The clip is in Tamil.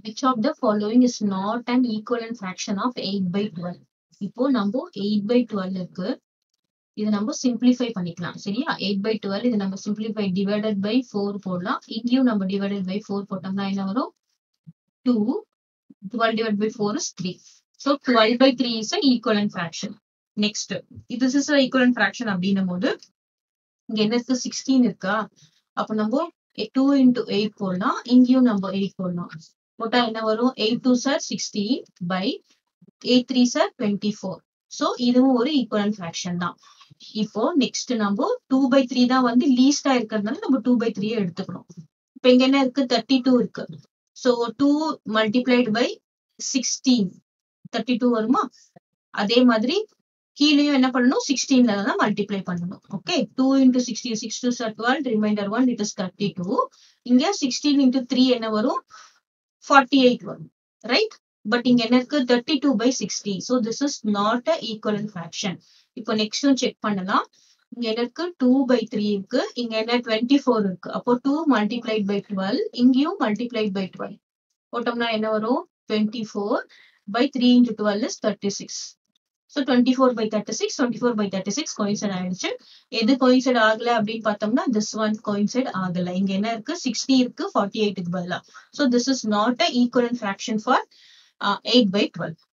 which of the following is not an equivalent fraction of 8 by 12 இப்போ நம்ம 8 by 12 இருக்கு இது நம்ம சிம்பிளிஃபை பண்ணிக்கலாம் சரியா 8 by 12 இது நம்ம சிம்பிளிஃபை டிவைடட் பை 4 போடலாம் இங்கேயும் நம்ம டிவைடட் பை 4 போட்டோம்னா என்ன வரும் 2 12 divided by 4 is 3 so 12 by 3 is a equivalent fraction next this is a equivalent fraction அப்படின்னும் போது இங்க என்ன இருக்கு 16 இருக்கா அப்ப நம்ம 2 into 8 போடலாம் இங்கேயும் நம்ம 8 போடலாம் போட்டா என்ன வரும் 8 2 சார் 16 by 8 3 சார் 24 சோ இதுவும் ஒரு ஈக்குவலன்ட் ஃபிராக்ஷன் தான் இப்போ நெக்ஸ்ட் நம்ம 2 பை 3 தான் வந்து லீஸ்டா இருக்கிறதுனால நம்ம 2 பை 3 எடுத்துக்கணும் இப்போ இங்க என்ன இருக்கு 32 இருக்கு சோ 2 மல்டிப்ளைட் பை 16 32 வருமா அதே மாதிரி கீழேயும் என்ன பண்ணணும் 16ல தான் மல்டிப்ளை பண்ணணும் okay 2 into sixteen six two sir twelve remainder one it is thirty two இங்க சிக்ஸ்டீன் இன்டூ த்ரீ என்ன வரும் ஃபார்ட்டி எயிட் வரும் ரைட் பட் இங்க என்ன இருக்கு thirty two by sixty so this is not a equivalent fraction இப்போ நெக்ஸ்டும் செக் பண்ணலாம் இங்க என்ன இருக்கு டூ பை த்ரீ இருக்கு இங்க என்ன டுவெண்ட்டி ஃபோர் இருக்கு அப்போ டூ மல்டிப்ளைட் பை டுவெல் இங்கேயும் மல்டிப்ளைட் பை டுவெல் போட்டோம்னா என்ன வரும் twenty four by three into twelve is thirty six so twenty four by thirty six twenty four by thirty six coincide ஆயிடுச்சு எது கோயின்சைட் ஆகல அப்படின்னு பார்த்தோம்னா திஸ் ஒன் கோயின்சைட் ஆகல இங்க என்ன இருக்கு சிக்ஸ்டி இருக்கு ஃபார்ட்டி எயிட்டுக்கு பதிலா so this is not a equivalent fraction for eight by twelve